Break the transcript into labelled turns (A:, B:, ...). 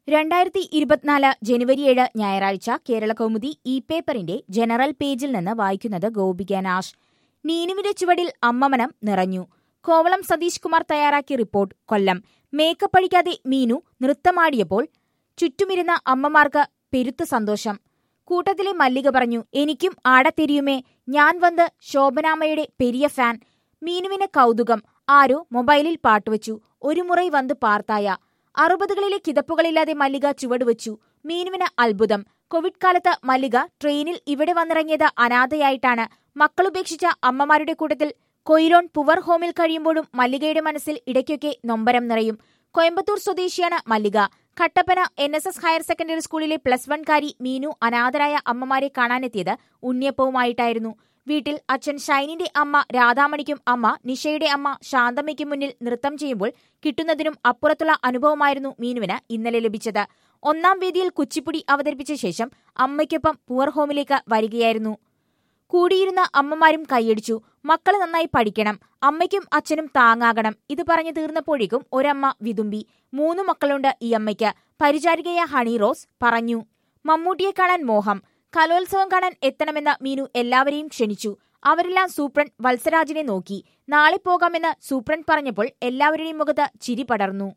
A: രണ്ടായിരത്തി ഇരുപത്തിനാല് ജനുവരി ഏഴ് ഞായറാഴ്ച കേരള കൗമുദി ഇ പേപ്പറിന്റെ ജനറൽ പേജിൽ നിന്ന് വായിക്കുന്നത് ഗോപിക നാഷ് നീനുവിന്റെ ചുവടിൽ അമ്മമനം നിറഞ്ഞു കോവളം സതീഷ് കുമാർ തയ്യാറാക്കിയ റിപ്പോർട്ട് കൊല്ലം മേക്കപ്പ് അടിക്കാതെ മീനു നൃത്തമാടിയപ്പോൾ ചുറ്റുമിരുന്ന അമ്മമാർക്ക് പെരുത്ത സന്തോഷം കൂട്ടത്തിലെ മല്ലിക പറഞ്ഞു എനിക്കും ആടത്തെരിയുമേ ഞാൻ വന്ന് ശോഭനാമ്മയുടെ പെരിയ ഫാൻ മീനുവിന് കൗതുകം ആരോ മൊബൈലിൽ പാട്ടുവച്ചു ഒരു മുറൈ വന്ന് പാർത്തായ അറുപതുകളിലെ കിതപ്പുകളില്ലാതെ മല്ലിക ചുവടുവച്ചു മീനുവിന് അത്ഭുതം കോവിഡ് കാലത്ത് മല്ലിക ട്രെയിനിൽ ഇവിടെ വന്നിറങ്ങിയത് അനാഥയായിട്ടാണ് മക്കളുപേക്ഷിച്ച അമ്മമാരുടെ കൂട്ടത്തിൽ കൊയിലോൺ പുവർ ഹോമിൽ കഴിയുമ്പോഴും മല്ലികയുടെ മനസ്സിൽ ഇടയ്ക്കൊക്കെ നൊമ്പരം നിറയും കോയമ്പത്തൂർ സ്വദേശിയാണ് Mallika Kattappana N S S higher secondary സ്കൂളിലെ പ്ലസ് വൺകാരി മീനു അനാഥരായ അമ്മമാരെ കാണാനെത്തിയത് ഉണ്ണിയപ്പവുമായിട്ടായിരുന്നു വീട്ടിൽ അച്ഛൻ ഷൈനിന്റെ അമ്മ രാധാമണിക്കും അമ്മ നിഷയുടെ അമ്മ ശാന്തമ്മയ്ക്കും മുന്നിൽ നൃത്തം ചെയ്യുമ്പോൾ കിട്ടുന്നതിനും അപ്പുറത്തുള്ള അനുഭവമായിരുന്നു മീനുവിന് ഇന്നലെ ലഭിച്ചത് ഒന്നാം വേദിയിൽ കുച്ചിപ്പുടി അവതരിപ്പിച്ച ശേഷം അമ്മയ്ക്കൊപ്പം പുവർ ഹോമിലേക്ക് വരികയായിരുന്നു കൂടിയിരുന്ന അമ്മമാരും കൈയടിച്ചു മക്കള് നന്നായി പഠിക്കണം അമ്മയ്ക്കും അച്ഛനും താങ്ങാകണം ഇത് പറഞ്ഞു തീർന്നപ്പോഴേക്കും ഒരമ്മ വിതുമ്പി മൂന്നു മക്കളുണ്ട് ഈ അമ്മയ്ക്ക് പരിചാരികയ ഹണി റോസ് പറഞ്ഞു മമ്മൂട്ടിയെ കാണാൻ മോഹം കലോത്സവം കാണാൻ എത്തണമെന്ന മീനു എല്ലാവരെയും ക്ഷണിച്ചു അവരെല്ലാം സൂപ്രണ്ട് വത്സരാജിനെ നോക്കി നാളെ പോകാമെന്ന് സൂപ്രണ്ട് പറഞ്ഞപ്പോൾ എല്ലാവരുടെയും മുഖത്ത് ചിരി പടർന്നു